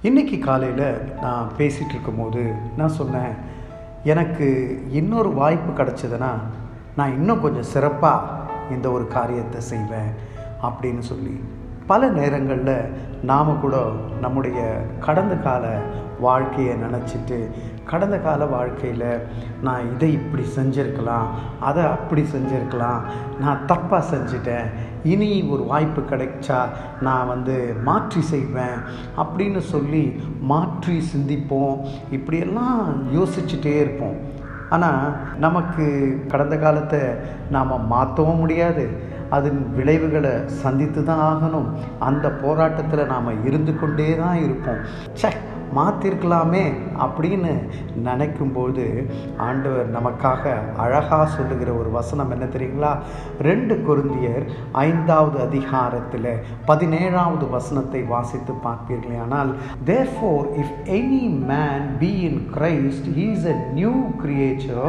இன்னைக்கு காலையில் நான் பேசிகிட்டு இருக்கும்போது நான் சொன்னேன் எனக்கு இன்னொரு வாய்ப்பு கிடச்சதுன்னா நான் இன்னும் கொஞ்சம் சிறப்பாக இந்த ஒரு காரியத்தை செய்வேன் அப்படின்னு சொல்லி பல நேரங்களில் நாம் கூட நம்முடைய கடந்த கால வாழ்க்கையை நினச்சிட்டு கடந்த கால வாழ்க்கையில் நான் இதை இப்படி செஞ்சுருக்கலாம் அதை அப்படி செஞ்சுருக்கலாம் நான் தப்பாக செஞ்சிட்டேன் இனி ஒரு வாய்ப்பு கிடைச்சா நான் வந்து மாற்றி செய்வேன் அப்படின்னு சொல்லி மாற்றி சிந்திப்போம் இப்படியெல்லாம் யோசிச்சுட்டே இருப்போம் ஆனால் நமக்கு கடந்த காலத்தை நாம் மாற்றவும் முடியாது அதன் விளைவுகளை சந்தித்து தான் ஆகணும் அந்த போராட்டத்தில் நாம் இருந்து கொண்டே தான் இருப்போம் சே மாற்றிருக்கலாமே அப்படின்னு நினைக்கும்போது ஆண்டவர் நமக்காக அழகாக சொல்லுகிற ஒரு வசனம் என்ன தெரியுங்களா ரெண்டு குருந்தியர் ஐந்தாவது அதிகாரத்தில் பதினேழாவது வசனத்தை வாசித்து பார்ப்பீர்களே ஆனால் therefore if any man be in Christ he's a new creature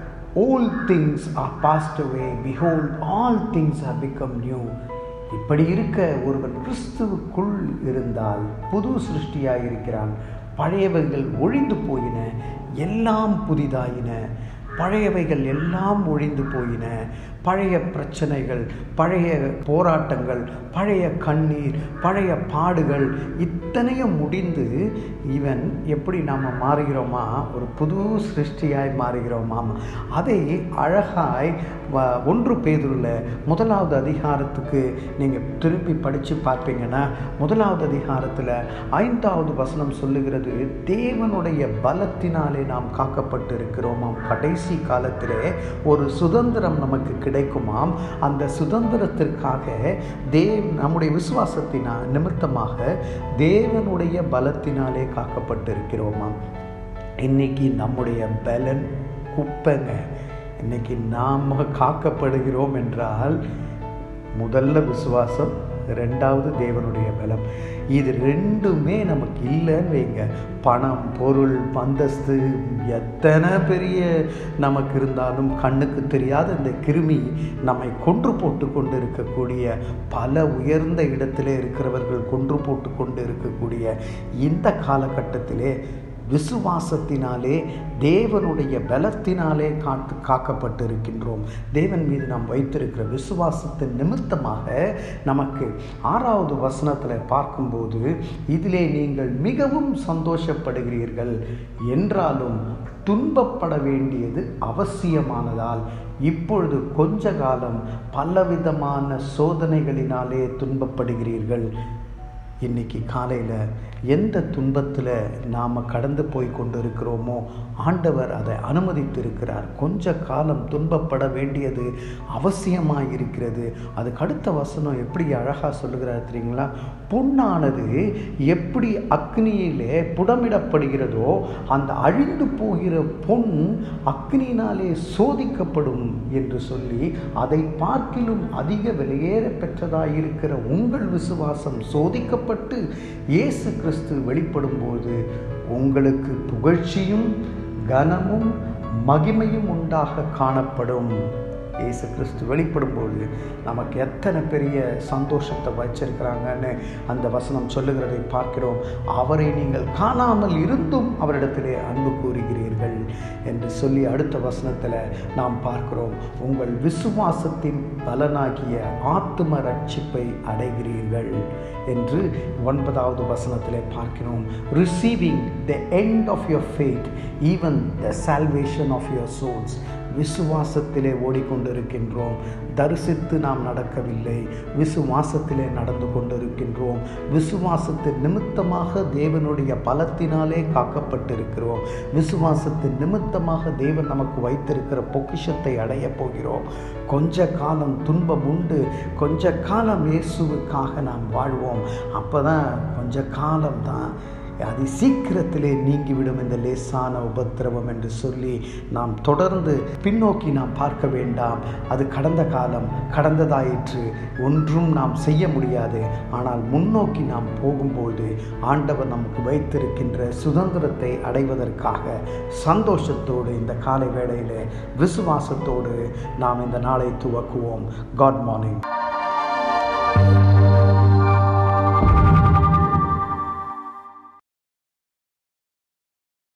old things are passed away behold all things are become new இப்படி இருக்க ஒருவன் கிறிஸ்துவுக்குள் இருந்தால் புது சிருஷ்டியாக இருக்கிறான் பழையவைகள் ஒழிந்து போயின எல்லாம் புதிதாயின பழையவைகள் எல்லாம் ஒழிந்து போயின பழைய பிரச்சனைகள் பழைய போராட்டங்கள் பழைய கண்ணீர் பழைய பாடுகள் இத்தனையும் முடிந்து இவன் எப்படி நாம் மாறுகிறோமா ஒரு புது சிருஷ்டியாய் மாறுகிறோமாம் அதை அழகாய் ஒன்று பேதுருல முதலாவது அதிகாரத்துக்கு நீங்கள் திருப்பி படித்து பார்ப்பீங்கன்னா முதலாவது அதிகாரத்தில் ஐந்தாவது வசனம் சொல்லுகிறது தேவனுடைய பலத்தினாலே நாம் காக்கப்பட்டு இருக்கிறோமாம் கடைசி காலத்திலே ஒரு சுதந்திரம் நமக்கு கிடைக்குமாம் அந்த சுதந்திரத்திற்காக தேவ் நம்முடைய விசுவாசத்தினா நிமித்தமாக தேவனுடைய பலத்தினாலே காக்கப்பட்டு இருக்கிறோமாம் இன்னைக்கு நம்முடைய பலன் குப்பைங்க இன்னைக்கு நாம் காக்கப்படுகிறோம் என்றால் முதல்ல விசுவாசம் ரெண்டாவது தேவனுடைய பலம் இது ரெண்டுமே நமக்கு இல்லைன்னு வைங்க பணம் பொருள் அந்தஸ்து எத்தனை பெரிய நமக்கு இருந்தாலும் கண்ணுக்கு தெரியாத இந்த கிருமி நம்மை கொன்று போட்டு கொண்டு இருக்கக்கூடிய பல உயர்ந்த இடத்திலே இருக்கிறவர்கள் கொன்று போட்டு கொண்டு இருக்கக்கூடிய இந்த காலகட்டத்திலே விசுவாசத்தினாலே தேவனுடைய பலத்தினாலே காத்து காக்கப்பட்டு இருக்கின்றோம் தேவன் மீது நாம் வைத்திருக்கிற விசுவாசத்தின் நிமித்தமாக நமக்கு ஆறாவது வசனத்தில் பார்க்கும்போது இதிலே நீங்கள் மிகவும் சந்தோஷப்படுகிறீர்கள் என்றாலும் துன்பப்பட வேண்டியது அவசியமானதால் இப்பொழுது கொஞ்ச காலம் பலவிதமான சோதனைகளினாலே துன்பப்படுகிறீர்கள் இன்னைக்கு காலையில் எந்த துன்பத்தில் நாம் கடந்து போய் கொண்டு இருக்கிறோமோ ஆண்டவர் அதை அனுமதித்து இருக்கிறார் கொஞ்ச காலம் துன்பப்பட வேண்டியது அவசியமாக இருக்கிறது அதுக்கு அடுத்த வசனம் எப்படி அழகாக சொல்லுகிறார் தெரியுங்களா பொன்னானது எப்படி அக்னியிலே புடமிடப்படுகிறதோ அந்த அழிந்து போகிற பொன் அக்னியினாலே சோதிக்கப்படும் என்று சொல்லி அதை பார்க்கிலும் அதிக வெளியேற பெற்றதாக இருக்கிற உங்கள் விசுவாசம் சோதிக்க வெளிப்பட்டு இயேசு கிறிஸ்து வெளிப்படும் போது உங்களுக்கு புகழ்ச்சியும் கனமும் மகிமையும் உண்டாக காணப்படும் இயேசு கிறிஸ்து வெளிப்படும்போது நமக்கு எத்தனை பெரிய சந்தோஷத்தை வச்சிருக்கிறாங்கன்னு அந்த வசனம் சொல்லுகிறதை பார்க்கிறோம் அவரை நீங்கள் காணாமல் இருந்தும் அவரிடத்திலே அன்பு கூறுகிறீர்கள் என்று சொல்லி அடுத்த வசனத்தில் நாம் பார்க்கிறோம் உங்கள் விசுவாசத்தின் பலனாகிய ஆத்தும ரட்சிப்பை அடைகிறீர்கள் என்று ஒன்பதாவது வசனத்திலே பார்க்கிறோம் receiving the end of your faith even the salvation of your souls விசுவாசத்திலே ஓடிக்கொண்டிருக்கின்றோம் தரிசித்து நாம் நடக்கவில்லை விசுவாசத்திலே நடந்து கொண்டிருக்கின்றோம் விசுவாசத்தின் நிமித்தமாக தேவனுடைய பலத்தினாலே காக்கப்பட்டிருக்கிறோம் விசுவாசத்தின் நிமித்தமாக தேவன் நமக்கு வைத்திருக்கிற பொக்கிஷத்தை அடைய போகிறோம் கொஞ்ச காலம் துன்பம் உண்டு கொஞ்ச காலம் இயேசுவுக்காக நாம் வாழ்வோம் அப்போ தான் கொஞ்ச காலம்தான் அது சீக்கிரத்திலே நீங்கிவிடும் இந்த லேசான உபத்திரவம் என்று சொல்லி நாம் தொடர்ந்து பின்னோக்கி நாம் பார்க்க வேண்டாம் அது கடந்த காலம் கடந்ததாயிற்று ஒன்றும் நாம் செய்ய முடியாது ஆனால் முன்னோக்கி நாம் போகும்போது ஆண்டவர் நமக்கு வைத்திருக்கின்ற சுதந்திரத்தை அடைவதற்காக சந்தோஷத்தோடு இந்த காலை வேளையில் விசுவாசத்தோடு நாம் இந்த நாளை துவக்குவோம் காட் மார்னிங்